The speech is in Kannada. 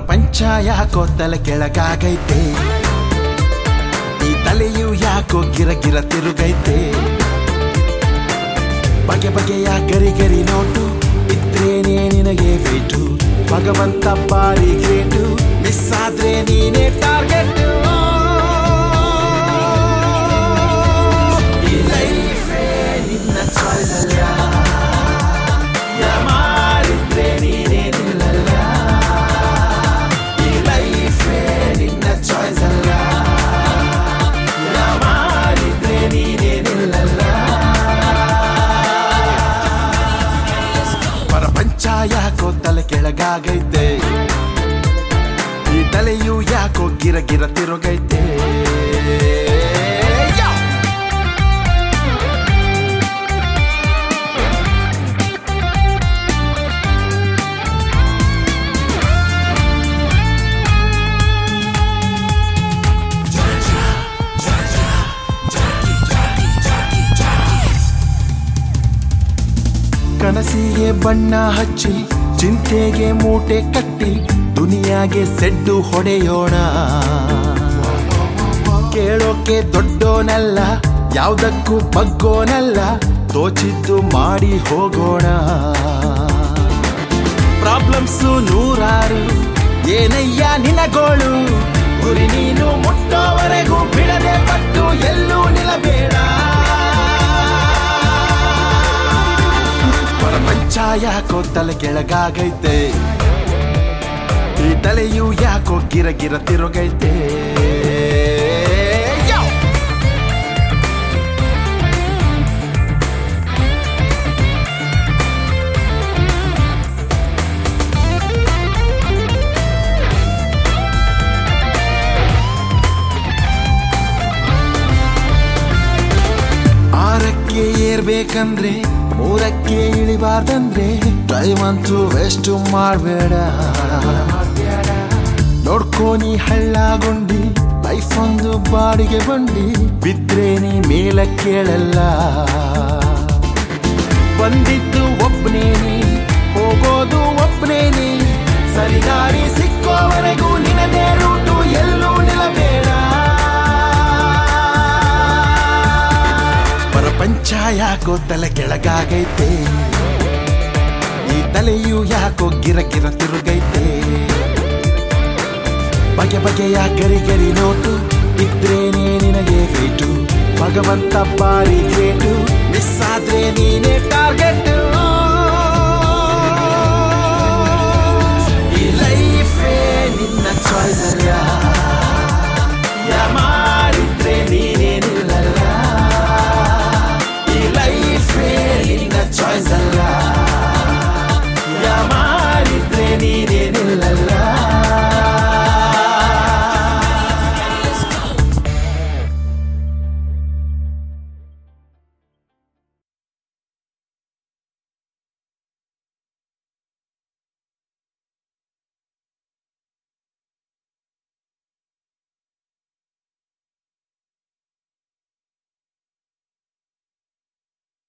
ಪ್ರಪಂಚ ಯಾಕೋ ತಲೆ ಕೆಳಗಾಗೈತೆ ಈ ತಲೆಯು ಯಾಕೋ ಗಿರ ಗಿರ ತಿರುಗೈತೆ ಬಗೆ ಬಗೆಯ ಗರಿ ಗರಿ ನೋಟು ಇದ್ರೇನೆ ನಿನಗೆ ವೇಟು ಭಗವಂತ ಬಾರಿ ಗ್ರೇಟು ಮಿಸ್ ಆದ್ರೆ ನೀನೇ ಟಾರ್ಗೆಟ್ ಈ ಲೈಫೇ ನಿನ್ನ ಚಾಯ್ಸ್ ಅಲ್ಲ ಯಾಮಾರಿದ್ರೆ ನೀನೇ ನಿಲ್ಲಲ್ಲ ಈ ಲೈಫೇ ನಿನ್ನ ಚಾಯ್ಸ್ ಅಲ್ಲ ಯಾಮಾರಿದ್ರೆ ನೀನೇ ನಿಲ್ಲಲ್ಲ ಪ್ರಪಂಚ ಯಾಕೋ ತಲೆ ಕೆಳಗಾಗೈತೆ ಈ ತಲೆಯು ಯಾಕೋ ಗಿರ ಗಿರ ತಿರುಗೈತೆ ಯಾ! ಕನಸಿಗೆ ಬಣ್ಣ ಹಚ್ಚಿ ಚಿಂತೆಗೆ ಮೂಟೆ ಕಟ್ಟಿ ದುನಿಯಾಗೆ ಸೆಡ್ಡು ಹೊಡೆಯೋಣ ಕೇಳೋಕೆ ದೊಡ್ಡೋನಲ್ಲ ಯಾವ್ದಕ್ಕೂ ಬಗ್ಗೋನಲ್ಲ ತೋಚಿದ್ದು ಮಾಡಿ ಹೋಗೋಣ ಪ್ರಾಬ್ಲಮ್ಸು ನೂರಾರು ಏನಯ್ಯ ನಿನಗೋಳು ಗುರಿ ನೀನು ಮುಟ್ಟೋವರೆಗೂ ಬಿಡದೆ ಪಟ್ಟು ಎಲ್ಲೂ ನಿಲ್ಲಬೇಡ ಪ್ರಪಂಚ ಯಾಕೋ ತಲೆ ಕೆಳಗಾಗೈತೆ ಈ ತಲೆಯು ಯಾಕೋ ಗಿರ ಗಿರ ತಿರುಗೈತೆ ಯೋ! ಆರಕ್ಕೆ ಏರ್ಬೇಕಂದ್ರೆ ಮೂರಕ್ಕೆ ಇಳಿಬಾರ್ದಂದ್ರೆ ಟೈಮ್ ಅಂತೂ ವೇಸ್ಟ್ ಮಾಡಬೇಡ ನೋಡ್ಕೋ ನೀ ಹಳ್ಳಗುಂಡಿ ಲೈಫ್ ಒಂದು ಬಾಡಿಗೆ ಬಂಡಿ ಬಿದ್ರೆ ನೀ ಮೇಲ ಕೇಳಲ್ಲ ಬಂದಿದ್ದು ಒಬ್ನೇನಿ ಹೋಗೋದು ಒಬ್ನೇನಿ ಸರಿದಾರಿ ಸಿಕ್ಕೋವರೆಗೂ ನಿನದೇ ರೂಟು ಎಲ್ಲೂ ನಿಲ್ಲಬೇಡ ಪ್ರಪಂಚ ಯಾಕೋ ತಲೆ ಕೆಳಗಾಗೈತೆ ಈ ತಲೆಯು ಯಾಕೋ ಗಿರ ಗಿರ ತಿರುಗೈತೆ ಬಗೆ ಬಗೆಯ ಗರಿ ಗರಿ ನೋಟು ಇದ್ರೇನೆ ನಿನಗೆ ವೇಟು ಭಗವಂತ ಬಾರಿ ಗ್ರೇಟು